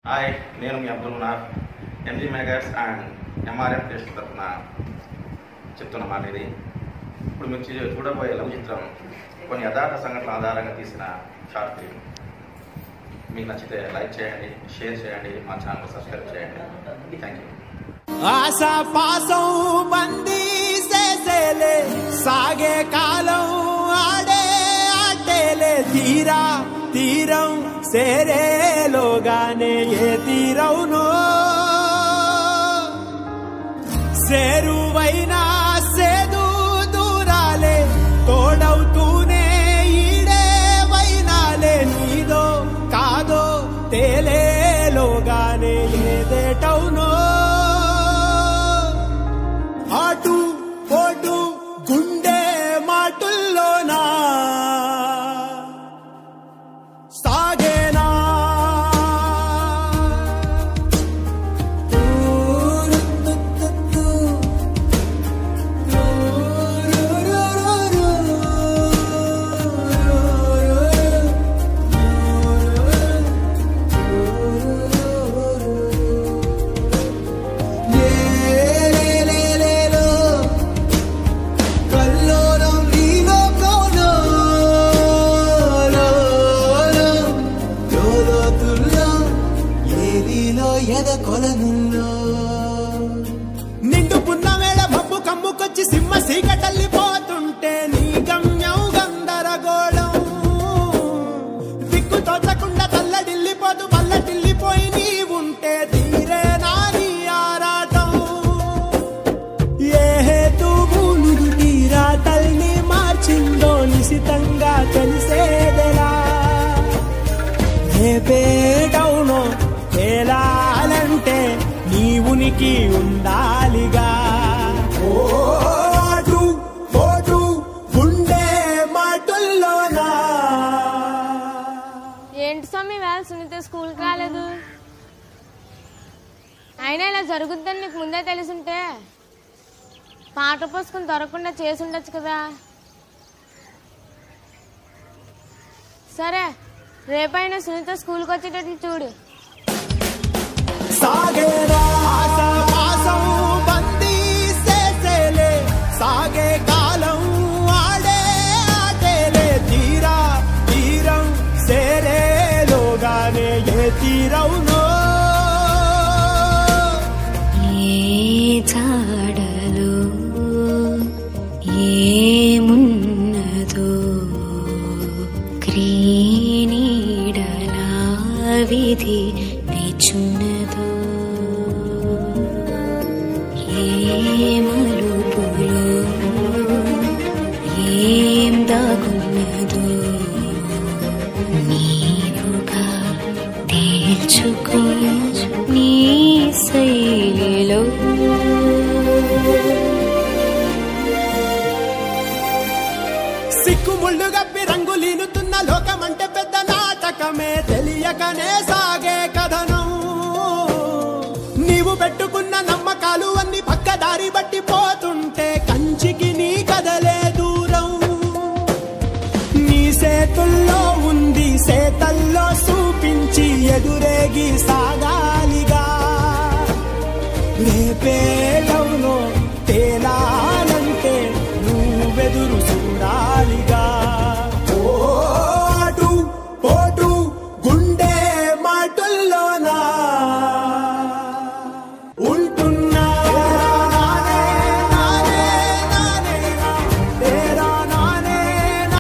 Hi నేను మీ Abdul Munar MG మెగాట్స్ అండ్ ఎంఆర్ఎఫ్ టెస్ట్ తరఫున చెప్తున్న మాట ఇది ఇప్పుడు మీరు చూ- చూడబోయే లఘు చిత్రం కొన్ని యథార్థ సంఘటనల ఆధారంగా తీసిన షార్ట్ ఫిల్మ్ మీకు నచ్చితే లైక్ చేయండి షేర్ చేయండి మా ఛానల్ సబ్స్క్రైబ్ చేయండి థ్యాంక్ యూ ఆశా పాసం బందీ చేసేలే సాగే కాలం ఆడే ఆటేలే తీరా తీరం సేరేలోగానే ఏ తీరవునో సేరువైనా సేదు దూరాలే తోడవుతూనే ఈడే వైనాలే నీదో కాదో తేలేలోగానే ఏదేటవునో అటు పోటు గుండె మాటుల్లోనా సాగేనా కల్లోలం నీలో కోలో లోతుల్లో ఏదిలో ఎద కొలనుల్లో నిండు పున్నమేళ మబ్బు కమ్ముకొచ్చి సింహ సీకటల్లిపోతుంటే నీ గమ్యం గందరగోళం దిక్కు తోచకుండా తల్లడిల్లిపోతూ పల్లటిల్లిపోయి నీ ఉంటే తీరే నాని ఆరాటం ఏ హేతువులు తీరా తల్లి మార్చిందో నిశితంగా తెలిసేదెలా ఏ పేటవునో తేలాలంటే నీ ఉనికి ఉండాలిగా ఓ అటు పోటు గుండె మాటుల్లోనా ఏంటి స్వామి వేళ సునీత స్కూల్కి రాలేదు అయినా ఇలా జరుగుద్దని నీకు ముందే తెలుసుంటే పాట పోసుకుని దొరకకుండా చేసి ఉండొచ్చు కదా సరే రేపైనా సునీత స్కూల్కి వచ్చేటట్లు చూడు సాగేరా ఆశాపాసం బందీ చేసేలే సాగే కాలం ఆడే ఆటేలే తీరా తీరం సేరేలోగానే ఏ తీరవునో ఏ జాడలో ఏమున్నదో క్రీనీడలా విధి నిచున్నదో ఏ మలుపులో ఏం దాగున్నదో నీవుగా తేల్చుకో నీ శైలిలో సిక్కుముళ్ళు గప్పి రంగులీనుతున్న లోకమంటే పెద్ద నాటకమే తెలియకనే సాగే కథనం నీవు పెట్టుకున్న నమ్మకాలు అన్ని పక్కదారి బట్టి పోతుంటే కంచికి నీ కదలే దూరం నీ సేతుల్లో ఉంది సేతల్లో చూపించి ఎదురేగి సాగాలిగా రేపేటవులో తేలాలంటే నువ్వెదురు చూడాలిగా ఓ అటు పోటు గుండె మాటుల్లోనా ఉంటున్నా నానే, నానే, నానే, నా, తేరా నానే, నా.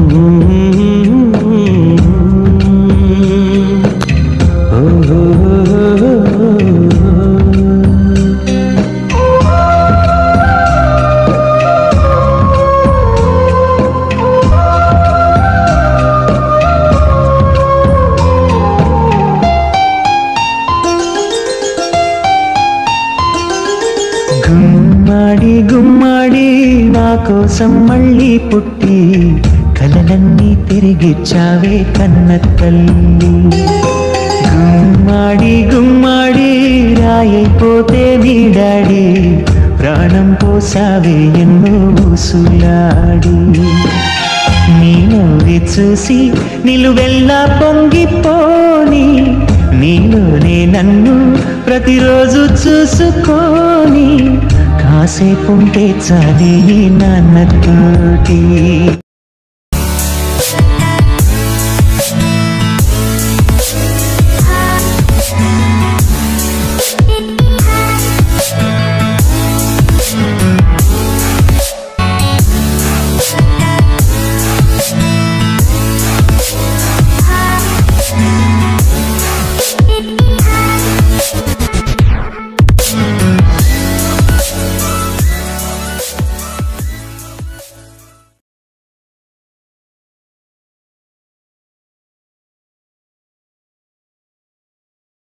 గుమ్మాడి గుమ్మాడి నా కోసం మళ్ళీ పుట్టి కలలన్నీ తిరిగిచ్చావే కన్న తల్లి గుమ్మాడి గుమ్మాడి రాయైపోతే వీడాడి ప్రాణం పోసావే ఎన్నో ఊసులాడి నీ నవ్వి చూసి నిలువెల్లా పొంగిపోని నీలోనే నన్ను ప్రతిరోజు చూసుకోని కాసేపుంటే చాలి నాన్నతోటి